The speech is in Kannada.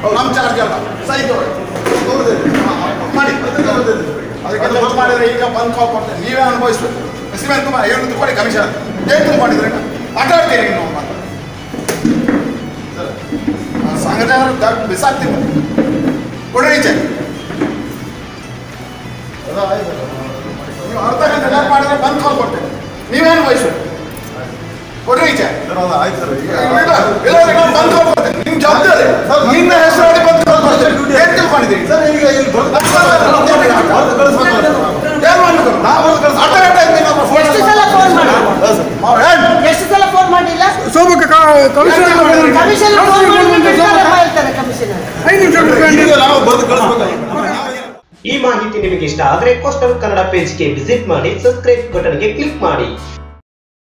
ನಮ್ಮ ಚಾರ್ಜ್ ಅಲ್ಲ ಸೈನ್ ಮಾಡಿ ಅದಕ್ಕೆ ಖರ್ಚು ಮಾಡಿದ್ರೆ ಈಗ ಬಂದ್ ಕಾಲ್ ಕೊಡ್ತೇನೆ ನೀವೇ ಅನುಭವಿಸ್ಬೇಕು ಸಿಮೆಂಟ್ ತುಂಬ ಐವತ್ತು ಕೊಡಿ ಕಮಿಷನ್ ಏನು ತುಂಬ ಮಾಡಿದ್ರೆ ಆಟ ಆಡ್ತೀರಿ ನೀವು ಅಂತ ಸಂಘಟನೆ ಬಿಸಾಕ್ತೀನಿ ಕೊಡ್ರಿ ಈಚೆ ನೀವು ಅರ್ಧ ಗಂಟೆ ಲೇಟ್ ಮಾಡಿದ್ರೆ ಬಂದ್ ಕಾಲ್ ಕೊಡ್ತೇನೆ ನೀವೇ ಅನುಭವಿಸ್ಬೇಕು ಕೊಡ್ರಿ ಈಚೆ ಆಯ್ತು ಸರ್ ಈಗ ಇಲ್ಲ, ಇಲ್ಲ, ಇಲ್ಲ, ನಾನು ಬಂದ್ ಕಾಲ್ ಕೊಡ್ತೇನೆ ನಿಮ್ ಜವಾಬ್ದಾರಿ ನಿನ್ನ ಹೆಸರು ಹೇಳಿ ಬಂದ್ ಕಾಲ್ ಕೊಡ್ತೇನೆ ಏನ್ ತಿಳ್ಕೊಂಡಿದ್ದೀರಿ ಸರ್ ಈಗ ಇಲ್ಲಿ ಬರ್ದು ಬರ್ದು ಕಳಿಸ್ಬೇಕು ಏನ್ ಮಾಡ್ಬೇಕು ನಾವು ಅರ್ಧ ಗಂಟೆ ಆಯ್ತು ನಿಮ್ಮ ಫೋನ್ ಎಷ್ಟು ಸಲ ಫೋನ್ ಮಾಡಿ ಮಾವ, ಏನ್? ಎಷ್ಟು ಸಲ ಫೋನ್ ಮಾಡಿಲ್ಲ ಸೋಮಕ್ಕೆ ಕಮಿಷನ್ ಕಮಿಷನ್ ಫೋನ್ ಮಾಡಿದ್ರೆ ಎಷ್ಟು ಸಲ ಹೇಳ್ತಾರೆ ಕಮಿಷನರ್ ಐದು ನಿಮಿಷ ಬಿಟ್ಕೊಂಡು ಈಗ ನಾವು ಬರ್ದು ಕಳಿಸ್ಬೇಕು ಈ ಮಾಹಿತಿ ನಿಮಗೆ ಇಷ್ಟ ಆದರೆ ಕೋಸ್ಟಲ್ ಕನ್ನಡ ಪೇಜ್ಗೆ ವಿಸಿಟ್ ಮಾಡಿ ಸಬ್ಸ್ಕ್ರೈಬ್ ಬಟನ್ಗೆ ಕ್ಲಿಕ್ ಮಾಡಿ